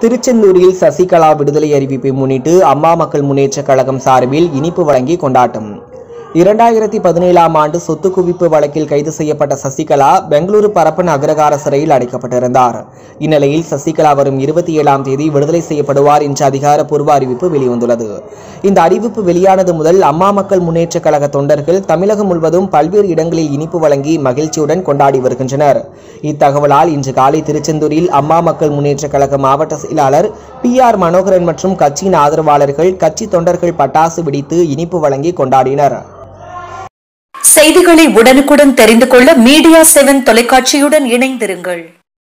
திருச்செந்தூரில் சசிகலா விடுதலை அறிவிப்பை முன்னிட்டு அம்மா மக்கள் முன்னேற்றக் கழகம் சார்பில் இனிப்பு வழங்கி கொண்டாட்டம் இரண்டாயிரத்தி பதினேழாம் ஆண்டு சொத்து குவிப்பு வழக்கில் கைது செய்யப்பட்ட சசிகலா பெங்களூரு பரப்பன் அக்ரகார சிறையில் அடைக்கப்பட்டிருந்தார் இந்நிலையில் சசிகலா வரும் இருபத்தி ஏழாம் தேதி விடுதலை செய்யப்படுவார் என்ற அதிகாரப்பூர்வ அறிவிப்பு வெளிவந்துள்ளது இந்த அறிவிப்பு வெளியானது முதல் அம்மா மக்கள் முன்னேற்றக் கழக தொண்டர்கள் தமிழகம் முழுவதும் பல்வேறு இடங்களில் இனிப்பு வழங்கி மகிழ்ச்சியுடன் கொண்டாடி வருகின்றனர் இத்தகவலால் இன்று காலை திருச்செந்தூரில் அம்மா மக்கள் முன்னேற்றக் கழக மாவட்ட செயலாளர் பி ஆர் மனோகரன் மற்றும் கட்சியின் ஆதரவாளர்கள் கட்சி தொண்டர்கள் பட்டாசு வெடித்து இனிப்பு வழங்கி கொண்டாடினர் செய்திகளை உடனுக்குடன் தெரிந்து கொள்ள மீடியா செவன் தொலைக்காட்சியுடன் இணைந்திருங்கள்